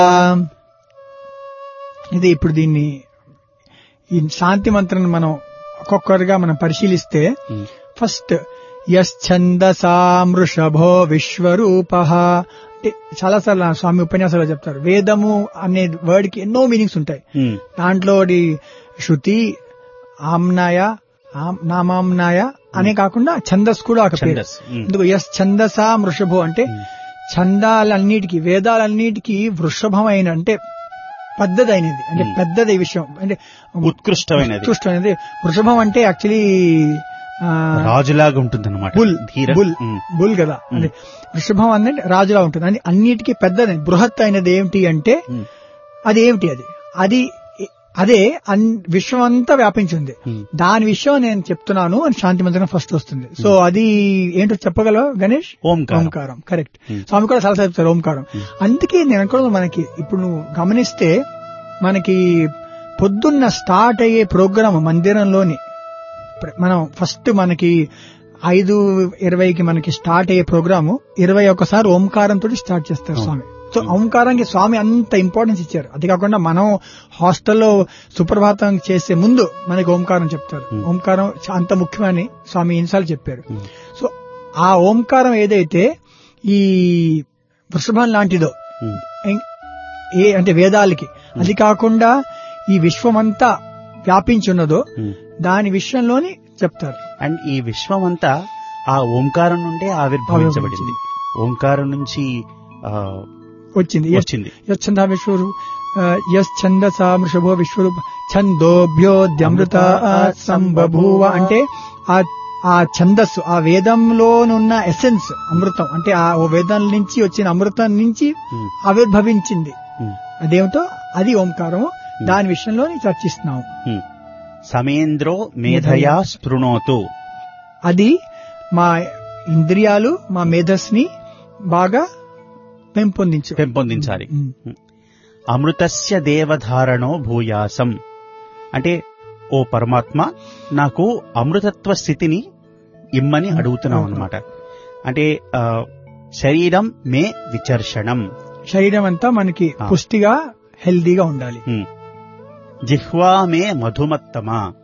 ఇది ఇప్పుడు దీన్ని ఈ శాంతి మంత్రాన్ని మనం ఒక్కొక్కరుగా మనం పరిశీలిస్తే ఉమ్, ఫస్ట్ యశ్చందసామృషభో విశ్వరూప అంటే చాలాసార్లు నా స్వామి ఉపన్యాసాలు చెప్తారు వేదము అనే వర్డ్ కి ఎన్నో మీనింగ్స్ ఉంటాయి ఉమ్, దాంట్లో ఒకటి శృతి ఆమ్నాయ ఆమ్- నామామ్నాయ అనే కాకుండా ఛందస్ కూడా ఒక పేరు ఛందస్, ఉమ్. ఎందుకు ఎస్ ఛందసా వృషభో అంటే ఛందాలన్నిటికీ వేదాలన్నిటికీ వృషభమైన అంటే పెద్దదైనది అంటే Hmm. పెద్దది విషయం అంటే ఉత్కృష్టమైనది ఉత్కృష్టమైనది వృషభం అంటే యాక్చువల్లీ రాజులాగా ఉంటుంది అనమాట బుల్ ధీర బుల్ ఉమ్, బుల్ కదా అంటే వృషభం అంటే రాజులా ఉంటుంది అని అన్నిటికీ పెద్దది బృహత్ అయినది ఏమిటి అంటే ఉమ్, అది ఏమిటి అది అది అదే అన్ విశ్వం అంతా వ్యాపించింది ఉమ్. దాని విషయం నేను చెప్తున్నాను అని శాంతి మంత్రం ఫస్ట్ వస్తుంది సో అది ఏంటో చెప్పగలవు గణేష్ ఓంకారం ఓంకారం కరెక్ట్ Hmm. స్వామి కూడా చాలా చెప్తారు ఓంకారం అందుకే నేను అనుకోవడం మనకి ఇప్పుడు నువ్వు గమనిస్తే మనకి పొద్దున్న స్టార్ట్ అయ్యే ప్రోగ్రామ్ మందిరంలోని ప్ర- మనం ఫస్ట్ మనకి ఐదు ఇరవైకి మనకి స్టార్ట్ అయ్యే ప్రోగ్రాము ఇరవై ఒక్కసారి ఓంకారంతో స్టార్ట్ చేస్తారు అవును. స్వామి సో ఓంకారానికి స్వామి అంత ఇంపార్టెన్స్ ఇచ్చారు అది కాకుండా మనం హాస్టల్లో సుప్రభాతం చేసే ముందు మనకి ఓంకారం చెప్తారు Hmm. ఓంకారం చ- అంత ముఖ్యమని స్వామి ఎన్నిసార్లు చెప్పారు ఉమ్, సో ఆ ఓంకారం ఏదైతే ఈ వృషభం లాంటిదో ఉమ్, ఇం- ఏ అంటే వేదాలకి అది కాకుండా ఈ విశ్వమంతా వ్యాపించున్నదో ఉమ్. దాని విషయంలోని చెప్తారు అండ్ ఈ విశ్వం అంతా ఆ ఓంకారం నుండే ఆవిర్భవించబడింది ఓంకారం నుంచి ఆ, వచ్చింది వచ్చింది యశ్చంద విశ్వరు యశ్చందసా వృషభో విశ్వరూప ఛందోభ్యోద్యమృత సంబభూవ అంటే ఆ ఆ ఛందస్సు ఆ వేదంలోనున్న ఎసెన్స్ అమృతం అంటే ఆ ఓ వేదం నుంచి వచ్చిన అమృతం నుంచి ఉమ్, ఆవిర్భవించింది ఉమ్, అదేమిటో అది ఓంకారము దాని విషయంలోని చర్చిస్తున్నాము ఉమ్. సమేంద్రో మేధయా స్పృణోతు అది మా ఇంద్రియాలు మా మేధస్ని బాగా పెంపొందించు పెంపొందించాలి ఉమ్. అమృతస్య దేవధారణో భూయాసం అంటే ఓ పరమాత్మ నాకు అమృతత్వ స్థితిని ఇమ్మని అడుగుతున్నాం అన్నమాట అంటే ఆ, శరీరం మే విచర్షణం శరీరం అంతా మనకి ఆ. పుష్టిగా హెల్దీగా ఉండాలి ఉమ్. జిహ్వా మే మధుమత్తమ